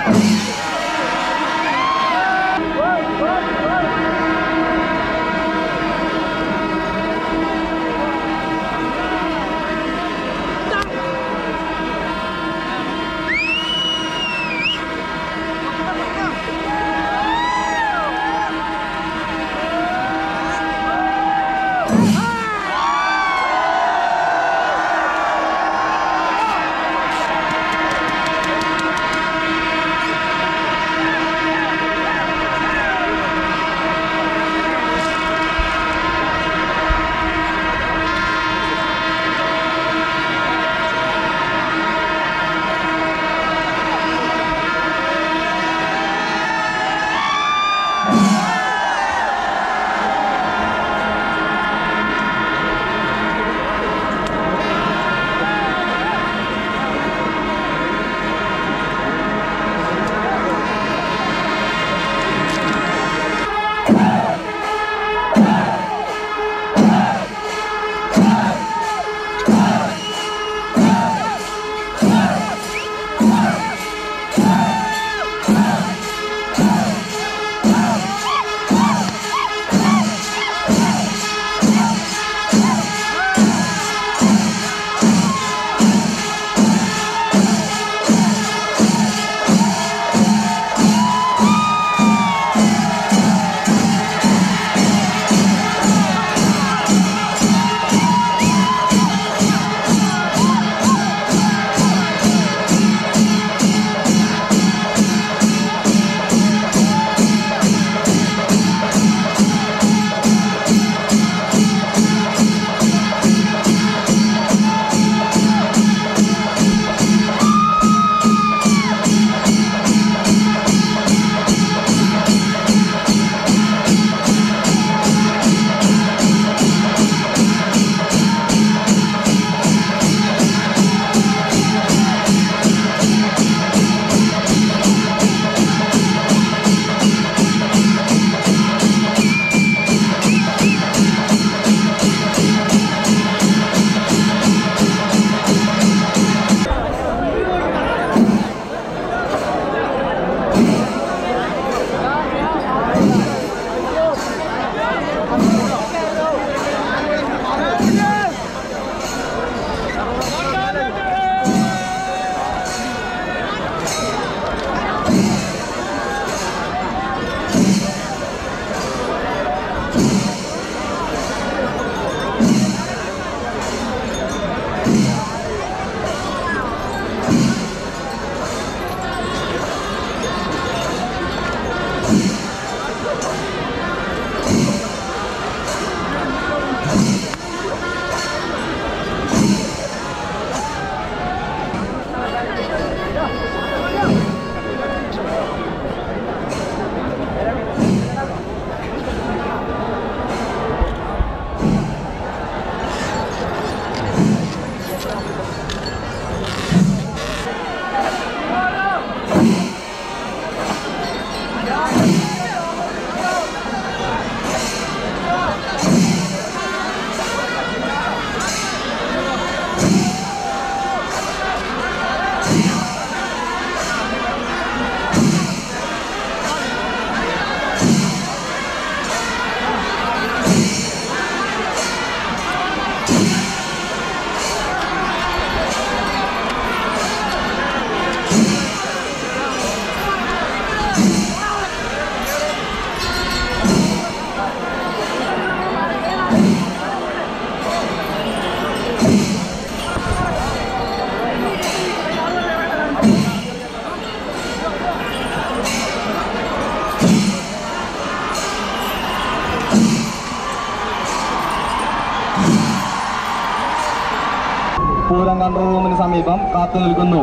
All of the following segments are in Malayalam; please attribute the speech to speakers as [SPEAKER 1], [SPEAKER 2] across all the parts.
[SPEAKER 1] പൂരം കൺട്രോൾ റൂമിന് സമീപം കാത്തു നിൽക്കുന്നു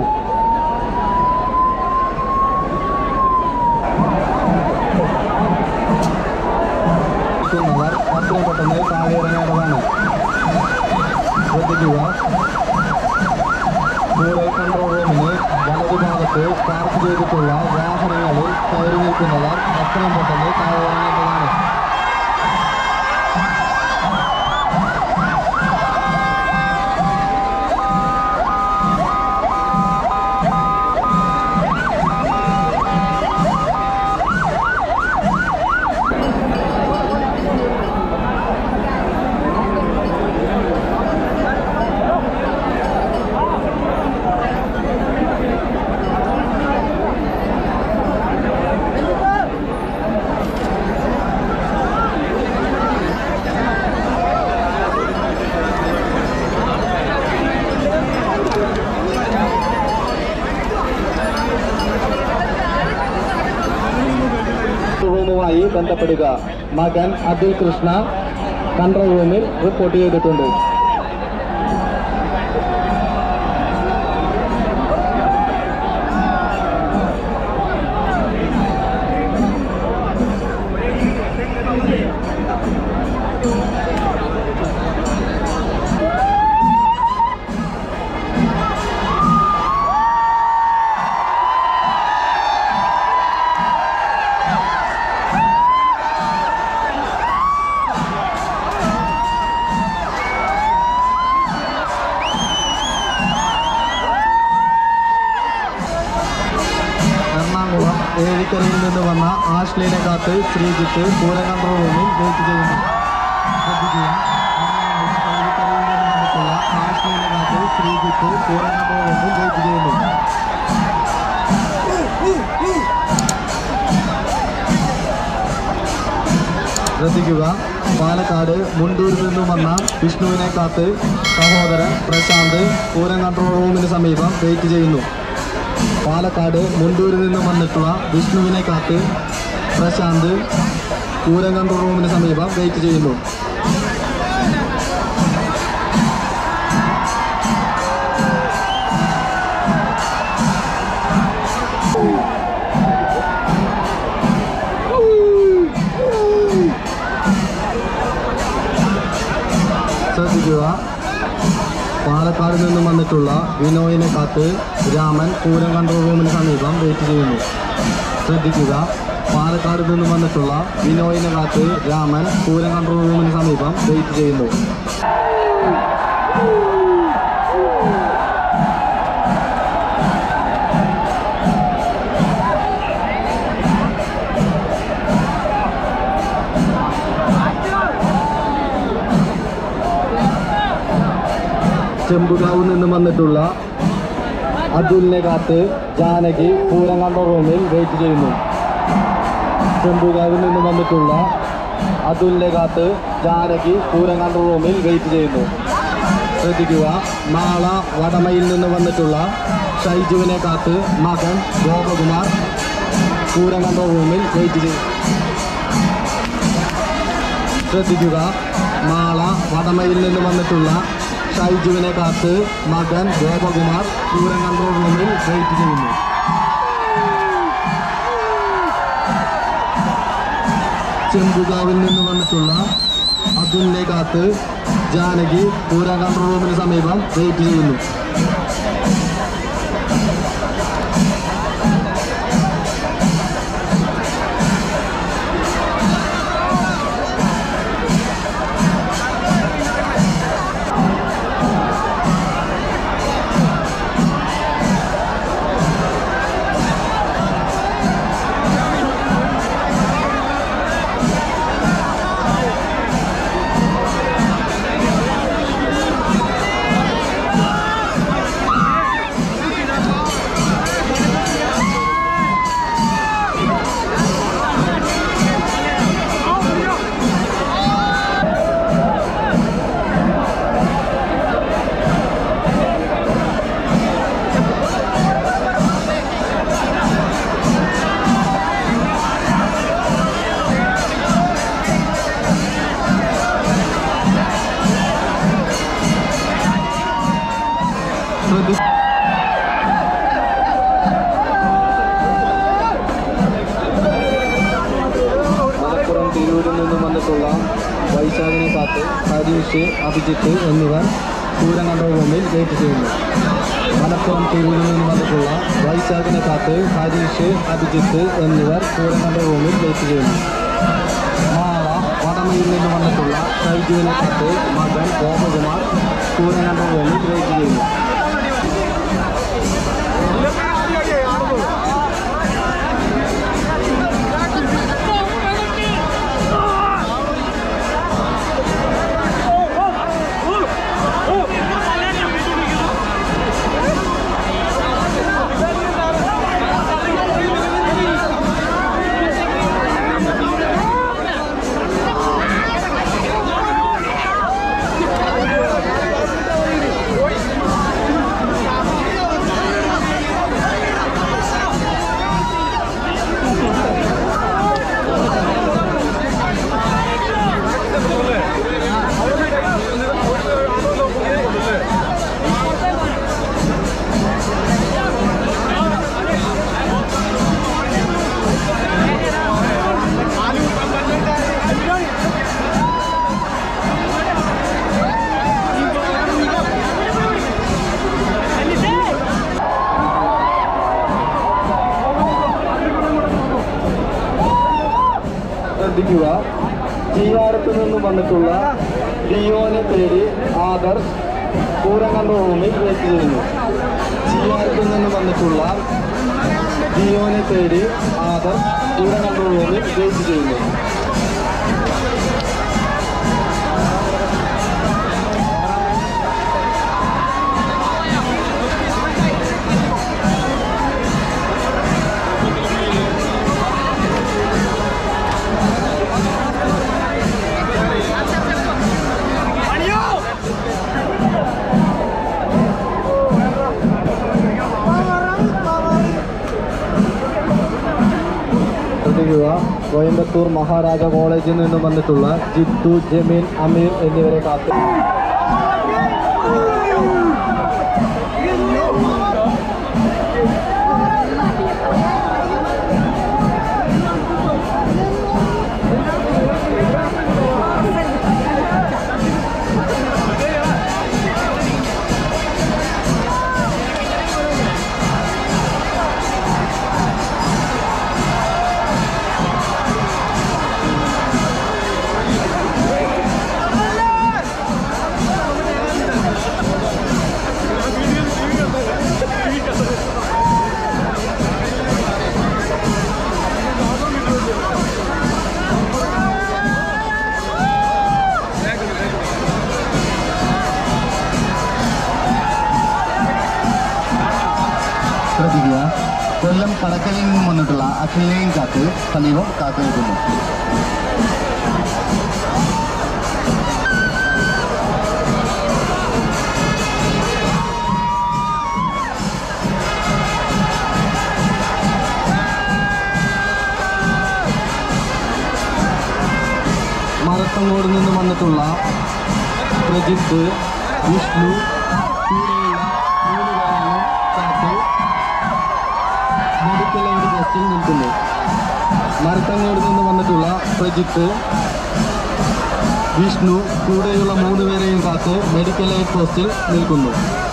[SPEAKER 1] എത്തുന്നവർ എത്രയും പെട്ടെന്ന് താഴെ ഇറങ്ങേണ്ടതാണ് ശ്രദ്ധിക്കുക പൂരം കൺട്രോൾ റൂമിന് വലതുഭാഗത്ത് പാർക്ക് ചെയ്തിട്ടുള്ള വാഹനങ്ങളിൽ കയറി നിൽക്കുന്നവർ എത്രയും പെട്ടെന്ന് താഴെ ഇറങ്ങേണ്ടതാണ് റൂമുമായി ബന്ധപ്പെടുക മകൻ അതുൽ കൃഷ്ണ കൺട്രോൾ റൂമിൽ റിപ്പോർട്ട് ചെയ്തിട്ടുണ്ട് എറണാകുളം ഏഴിക്കരയിൽ നിന്ന് വന്ന ആഷ്ലിനെ കാത്ത് ശ്രീജിത്ത് പൂരം കൺട്രോൾ റൂമിൽ വെയിറ്റ് ചെയ്യുന്നു ശ്രദ്ധിക്കുക എറണാകുളം ഏഴിക്കരയിൽ നിന്ന് വന്നിട്ടുള്ള ആഷ്ലിനെ കാത്ത് ശ്രീജിത്ത് പൂരം കൺട്രോൾ റൂമിൽ വെയിറ്റ് ചെയ്യുന്നു ശ്രദ്ധിക്കുക പാലക്കാട് മുണ്ടൂരിൽ നിന്നും വന്ന വിഷ്ണുവിനെ കാത്ത് സഹോദരൻ പ്രശാന്ത് പൂരം കൺട്രോൾ റൂമിന് സമീപം വെയിറ്റ് ചെയ്യുന്നു പാലക്കാട് മുണ്ടൂരിൽ നിന്നും വന്നിട്ടുള്ള വിഷ്ണുവിനെ കാത്ത് പ്രശാന്ത് പൂരം കൺട്രോൾ റൂമിന് സമീപം വെയിറ്റ് ചെയ്യുന്നു ശ്രദ്ധിക്കുക പാലക്കാട് നിന്നും വന്നിട്ടുള്ള വിനോയിനെ കാത്ത് രാമൻ പൂരം കൺട്രോൾ റൂമിന് സമീപം വെയിറ്റ് ചെയ്യുന്നു ശ്രദ്ധിക്കുക പാലക്കാട് നിന്നും വന്നിട്ടുള്ള വിനോയിനെ കാത്ത് രാമൻ പൂരം കൺട്രോൾ റൂമിന് സമീപം വെയിറ്റ് ചെയ്യുന്നു ചെമ്പുകാവിൽ നിന്നും വന്നിട്ടുള്ള അതുലിനെ കാത്ത് ജാനകി പൂരം കൺട്രോൾ റൂമിൽ വെയിറ്റ് ചെയ്യുന്നു ചെമ്പുകാവിൽ നിന്നും വന്നിട്ടുള്ള അതുലിനെ കാത്ത് ജാനകി പൂരം കൺട്രോൾ റൂമിൽ വെയിറ്റ് ചെയ്യുന്നു ശ്രദ്ധിക്കുക നാള വടമയിൽ നിന്ന് വന്നിട്ടുള്ള ഷൈജുവിനെ കാത്ത് മകൻ ഗോപകുമാർ പൂരം കൺട്രോൾ റൂമിൽ വെയിറ്റ് ചെയ്യും ശ്രദ്ധിക്കുക നാള വടമയിൽ നിന്ന് വന്നിട്ടുള്ള ഷൈജുവിനെ കാത്ത് മകൻ ഗോപകുമാർ പൂരം കൺട്രോൾ റൂമിൽ വെയിറ്റ് ചെയ്യുന്നു ചെമ്പുകാവിൽ നിന്ന് വന്നിട്ടുള്ള അതുലിനെ കാത്ത് ജാനകി പൂരം കൺട്രോൾ റൂമിന് സമീപം വെയിറ്റ് ചെയ്യുന്നു ശ്രദ്ധി മലപ്പുറം തിരൂരിൽ നിന്നും വന്നിട്ടുള്ള വൈശാഖിനെ കാത്ത് ഹരീഷ് അഭിജിത്ത് എന്നിവർ പൂരം കൺട്രോൾ റൂമിൽ വെയിറ്റ് ചെയ്യുന്നു മലപ്പുറം തിരൂരിൽ നിന്നും വന്നിട്ടുള്ള വൈശാഖിനെ കാത്ത് ഹരീഷ് അഭിജിത്ത് എന്നിവർ പൂരം കൺട്രോൾ റൂമിൽ വെയിറ്റ് ചെയ്യുന്നു മാള വടമയിൽ നിന്ന് വന്നിട്ടുള്ള ഷൈജുവിനെ കാത്ത് മകൻ ഗോപകുമാർ പൂരം കൺട്രോൾ റൂമിൽ വെയിറ്റ് ചെയ്യുന്നു ശ്രദ്ധിക്കുക ചീയാരത്ത് നിന്നും വന്നിട്ടുള്ള ഡിയോനെ തേടി ആദർശ് പൂരങ്കണ്ട റൂമിൽ വെയിറ്റ് ചെയ്യുന്നു ചീയാരത്ത് നിന്നും വന്നിട്ടുള്ള ഡിയോനെ തേടി ആദർശ് പൂരങ്കണ്ട റൂമിൽ വെയിറ്റ് ചെയ്യുന്നു ശ്രദ്ധിക്കുക കോയമ്പത്തൂർ മഹാരാജ കോളേജിൽ നിന്നും വന്നിട്ടുള്ള ജിത്തു ജമീൻ അമീർ എന്നിവരെ കാത്ത്
[SPEAKER 2] ശ്രദ്ധിക്കുക കൊല്ലം കടക്കലിൽ നിന്നും വന്നിട്ടുള്ള അഖിലിനെയും കാത്ത് സമീപം കാത്തു നിൽക്കുന്നു
[SPEAKER 1] മരത്തങ്ങോട് നിന്നും വന്നിട്ടുള്ള പ്രജിത്ത് വിഷ്ണു കൂടെയുള്ള മൂന്ന് പേരാണ് കാത്ത് മെഡിക്കൽ എയ്ഡ് പോസ്റ്റിൽ നിൽക്കുന്നു മരത്തങ്ങോട് നിന്ന് വന്നിട്ടുള്ള പ്രജിത്ത് വിഷ്ണു കൂടെയുള്ള മൂന്ന് പേരെയും കാത്ത് മെഡിക്കൽ എയ്ഡ് പോസ്റ്റിൽ നിൽക്കുന്നു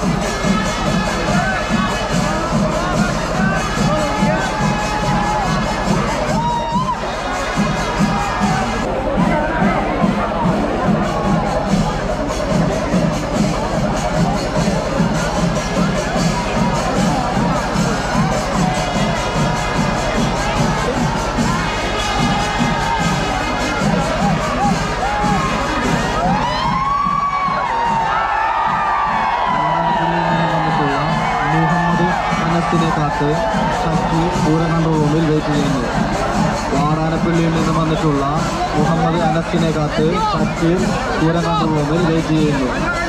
[SPEAKER 1] വന്നിട്ടുള്ള മുഹമ്മദ് അനസിനെ കാത്ത് ഷക്കി പൂരകണ്ട റൂമിൽ വെയിറ്റ് ചെയ്യുന്നു വാടാനപ്പള്ളിയിൽ നിന്ന് വന്നിട്ടുള്ള മുഹമ്മദ് അനസിനെ കാത്ത് ഷക്കീർ പൂരകണ്ട റൂമിൽ വെയിറ്റ് ചെയ്യുന്നു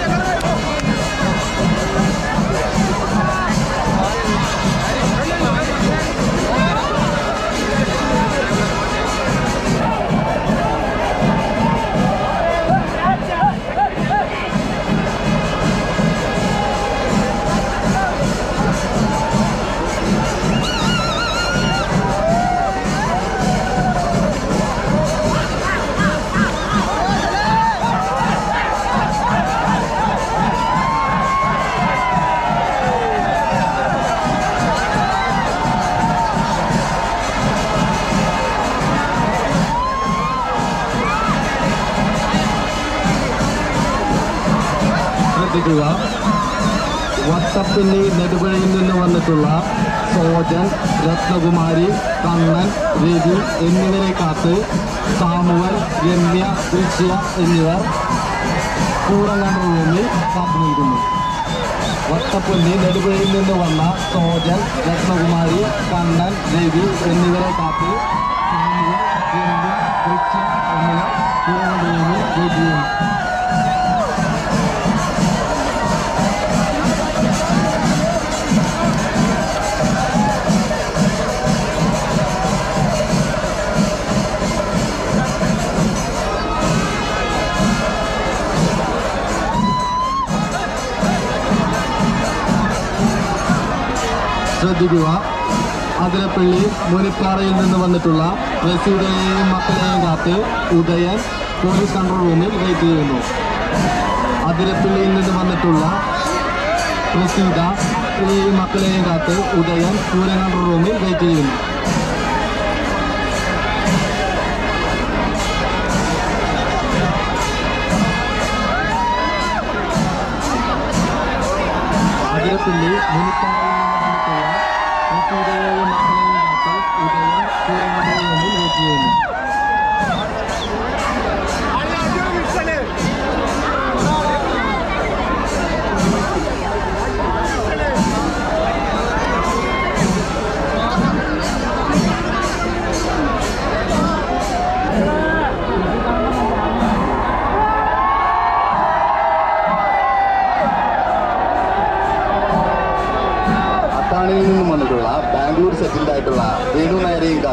[SPEAKER 1] ശ്രദ്ധിക്കുക വട്ടപ്പിള്ളി നെടുപുഴയിൽ നിന്ന് വന്നിട്ടുള്ള സോജൻ രത്നകുമാരി കണ്ണൻ രവി എന്നിവരെ കാത്ത് സാമുവൽ രമ്യ ദൃശ്യ എന്നിവർ കൂടങ്ങാട് റൂമിൽ കാത്തു നിൽക്കുന്നു വട്ടപ്പുള്ളി നെടുപുഴയിൽ നിന്ന് വന്ന സോജൻ രത്നകുമാരി കണ്ണൻ രവി എന്നിവരെ കാത്ത് സാമുവൽ രമ്യ ദൃശ്യ എന്നിവർ കൂടങ്ങാട് റൂമിൽ വെയിറ്റ് ചെയ്യുന്നു ശ്രദ്ധിക്കുക അതിരപ്പള്ളി മുനിപ്പാറയിൽ നിന്ന് വന്നിട്ടുള്ള റസീദയെയും മക്കളെയും കാത്ത് ഉദയൻ പോലീസ് കൺട്രോൾ റൂമിൽ വെയിറ്റ് ചെയ്യുന്നു അതിരപ്പള്ളിയിൽ നിന്ന് വന്നിട്ടുള്ള റസീദ ഈ മക്കളെയും കാത്ത് ഉദയൻ പൂരം കൺട്രോൾ റൂമിൽ വെയിറ്റ് ചെയ്യുന്നു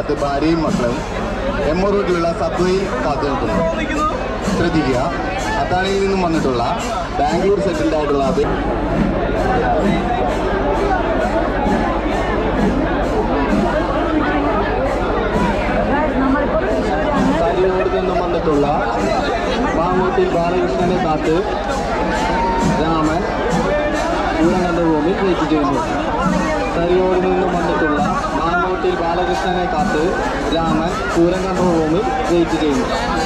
[SPEAKER 2] കാത്ത് ഭാര്യയും മക്കളും എം ഒ റൂട്ടിലുള്ള സബ്വേയിൽ കാത്തു നിൽക്കുന്നു ശ്രദ്ധിക്കുക അത്താണിയിൽ നിന്നും വന്നിട്ടുള്ള ബാംഗ്ലൂർ സെറ്റിൽഡ് ആയിട്ടുള്ള അത്
[SPEAKER 1] കരിയോട് നിന്നും വന്നിട്ടുള്ള മാങ്ങോട്ടിൽ ബാലകൃഷ്ണനെ കാത്ത് രാമൻ പൂരങ്ങളുടെ റൂമിൽ വെയിറ്റ് ചെയ്യുന്നു കരിയോട് നിന്നും വന്നിട്ടുള്ള മാങ്ങോട്ടിൽ ബാലകൃഷ്ണനെ കാത്ത് രാമൻ പൂരങ്ങളുടെ റൂമിൽ വെയിറ്റ് ചെയ്യുന്നു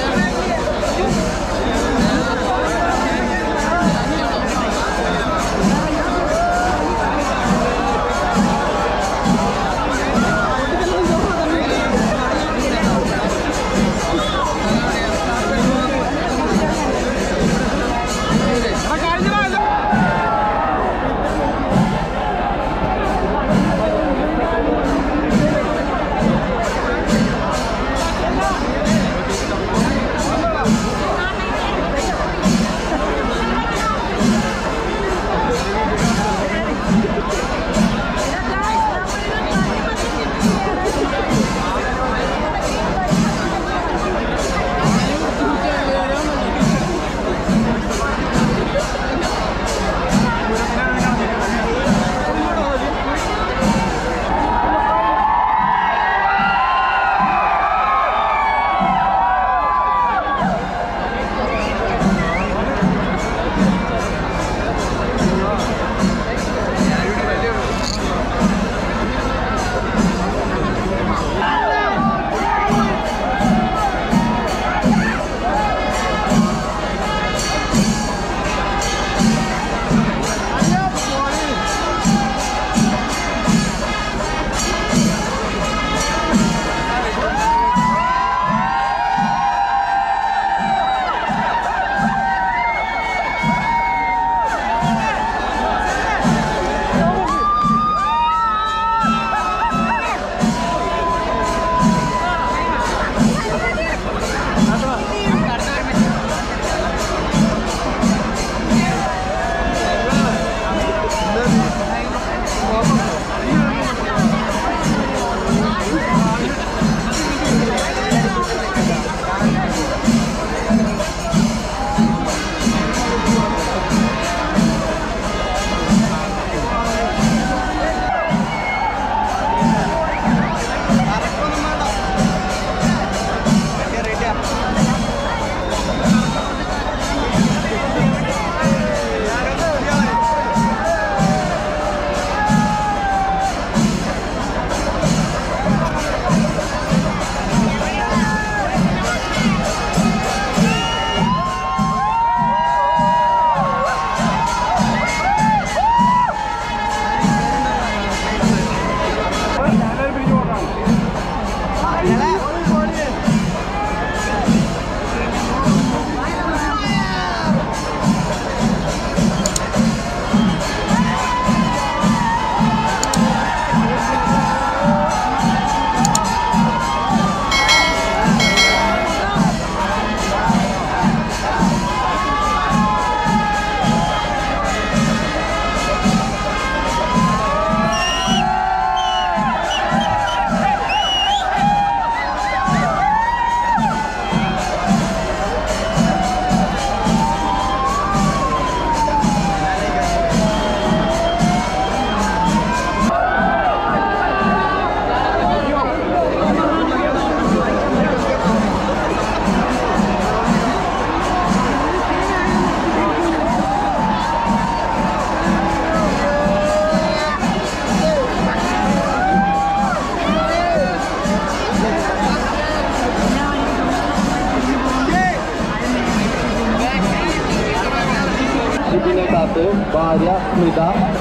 [SPEAKER 1] ഇതിനെ കാത്ത് ഭാര്യ സ്മിത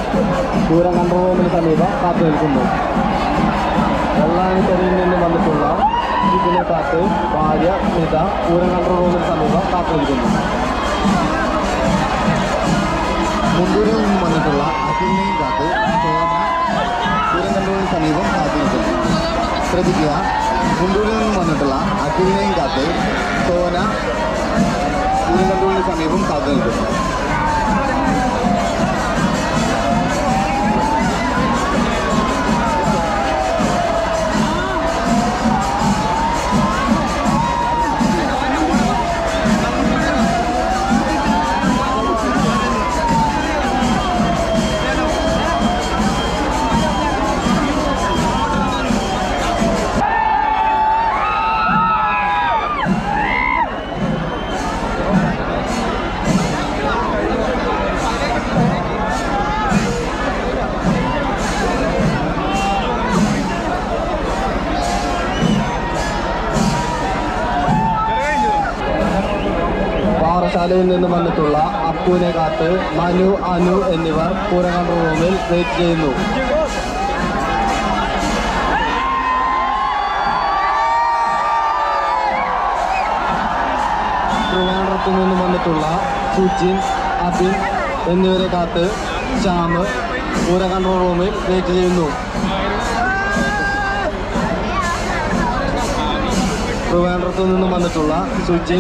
[SPEAKER 1] ദൂരം കണ്ട റൂമിന് സമീപം കാത്തു നിൽക്കുന്നു വെള്ളാനിക്കരയിൽ നിന്ന് വന്നിട്ടുള്ള ഇതിനെ കാത്ത് ഭാര്യ സ്മിത ദൂരം കണ്ട റൂമിന് സമീപം കാത്തു നിൽക്കുന്നു
[SPEAKER 2] മുണ്ടൂരിൽ നിന്നും വന്നിട്ടുള്ള അഖിലിനെയും കാത്ത് സോന പൂരങ്കണ്ടൂരിന് സമീപം കാത്തു നിൽക്കുന്നു ശ്രദ്ധിക്കുക മുണ്ടൂരിൽ നിന്നും വന്നിട്ടുള്ള അഖിലിനെയും കാത്ത് സോന പൂരങ്കണ്ടൂരിന് സമീപം കാത്തു നിൽക്കുന്നു
[SPEAKER 1] പാഠശാലയിൽ നിന്ന് വന്നിട്ടുള്ള അപ്പുവിനെ കാത്ത് മനു അനു എന്നിവർ പൂരം കൺട്രോൾ റൂമിൽ വെയിറ്റ് ചെയ്യുന്നു ട്രിവാൻഡ്രത്തു നിന്നും വന്നിട്ടുള്ള സുജിൻ അബിൻ എന്നിവരെ കാത്ത് ശ്യാം പൂര കൺട്രോൾ റൂമിൽ വെയിറ്റ് ചെയ്യുന്നു ട്രിവാൻഡ്രത്തു നിന്നും വന്നിട്ടുള്ള Sujin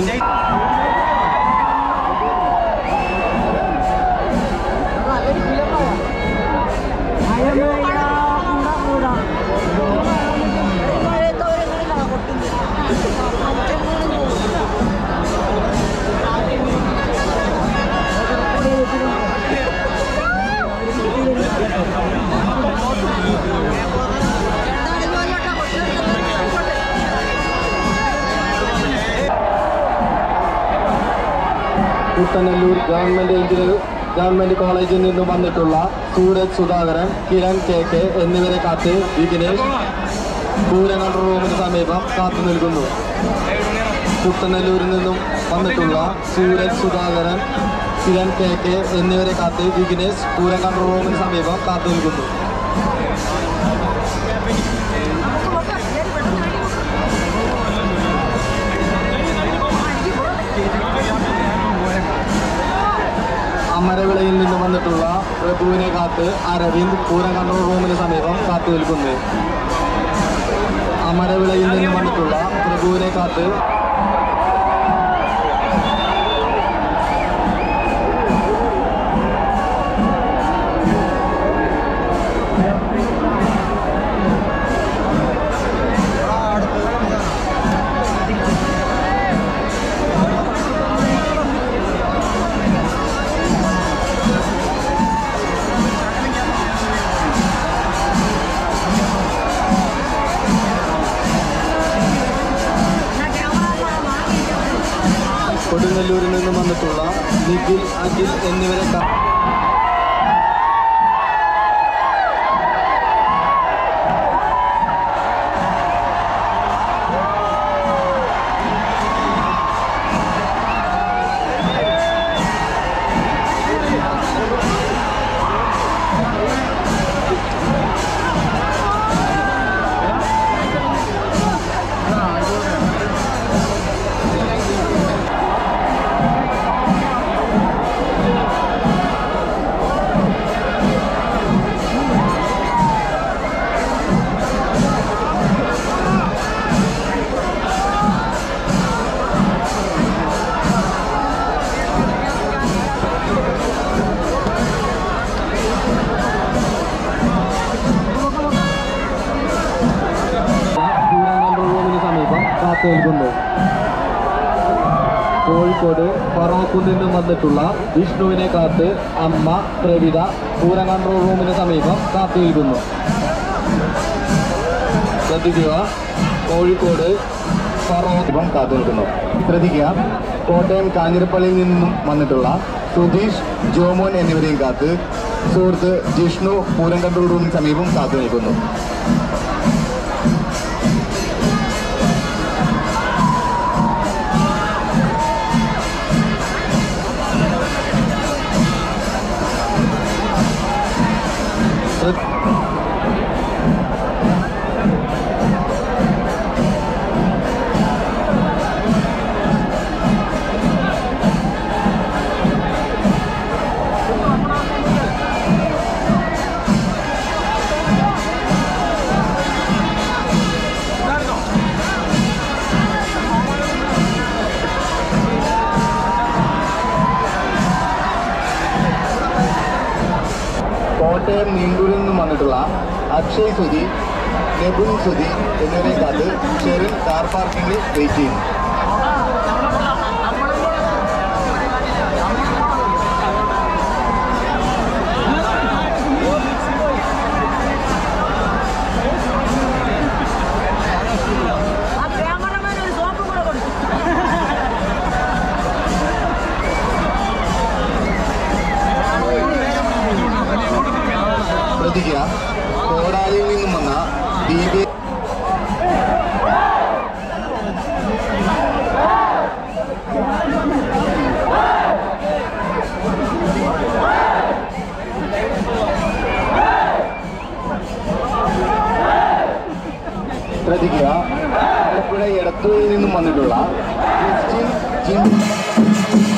[SPEAKER 1] Kuttanellur government engineer government കോളേജിൽ നിന്നും വന്നിട്ടുള്ള സൂരജ് സുധാകരൻ കിരൺ കെ കെ എന്നിവരെ കാത്ത് വിഘ്നേഷ് പൂരം കൺട്രോൾ റൂമിന് സമീപം കാത്തു നിൽക്കുന്നു കുട്ടനല്ലൂരിൽ നിന്നും വന്നിട്ടുള്ള സൂരജ് സുധാകരൻ കിരൺ കെ കെ എന്നിവരെ കാത്ത് വിഘ്നേഷ് പൂരം കൺട്രോൾ റൂമിന് സമീപം കാത്തു നിൽക്കുന്നു അമരവിളയിൽ നിന്ന് വന്നിട്ടുള്ള പ്രഭുവിനെ കാത്ത് അരവിന്ദ് പൂരം കൺട്രോൾ റൂമിന് സമീപം കാത്തു നിൽക്കുന്നു അമരവിളയിൽ നിന്ന് വന്നിട്ടുള്ള പ്രഭുവിനെ കാത്ത് കൊടുങ്ങല്ലൂരിൽ നിന്നും വന്നിട്ടുള്ള നിഖിൽ അഖിൽ എന്നിവരെ കാ- പൂരം കൺട്രോൾ റൂമിന് സമീപം കാത്തു നിൽക്കുന്നു കോഴിക്കോട് ഫറോക്കിൽ നിന്നും വന്നിട്ടുള്ള വിഷ്ണുവിനെ കാത്ത് അമ്മ പ്രവിത പൂരം കൺട്രോൾ റൂമിന് സമീപം കാത്തു നിൽക്കുന്നു ശ്രദ്ധിക്കുക കോഴിക്കോട് ഫറോക്ക്
[SPEAKER 2] ഇപ്പം കാത്തു നിൽക്കുന്നു ശ്രദ്ധിക്കുക കോട്ടയം കാഞ്ഞിരപ്പള്ളിയിൽ നിന്നും വന്നിട്ടുള്ള സുധീഷ് ജോമോൻ എന്നിവരെയും കാത്ത് സുഹൃത്ത് ജിഷ്ണു പൂരം കൺട്രോൾ റൂമിന് സമീപം കാത്തു നിൽക്കുന്നു
[SPEAKER 1] ശ്രദ്ധ-
[SPEAKER 2] കോട്ടയം നീണ്ടൂരിൽ നിന്നും വന്നിട്ടുള്ള അക്ഷയ് സുധി നെബുൻ സുധി എന്നിവരെ കാത്ത് ഷെറിൻ കാർ പാർക്കിംഗിൽ വെയിറ്റ് ചെയ്യുന്നു
[SPEAKER 3] ആ ക്യാമറമാൻ ഒരു സോപ്പും കൂടെ കൊടുത്തു
[SPEAKER 2] ശ്രദ്ധിക്കുക കോടാലിയിൽ നിന്നും വന്ന ദീപി എടത്തൂരിൽ നിന്നും വന്നിട്ടുള്ള ക്രിസ്ത്യൻ ജിം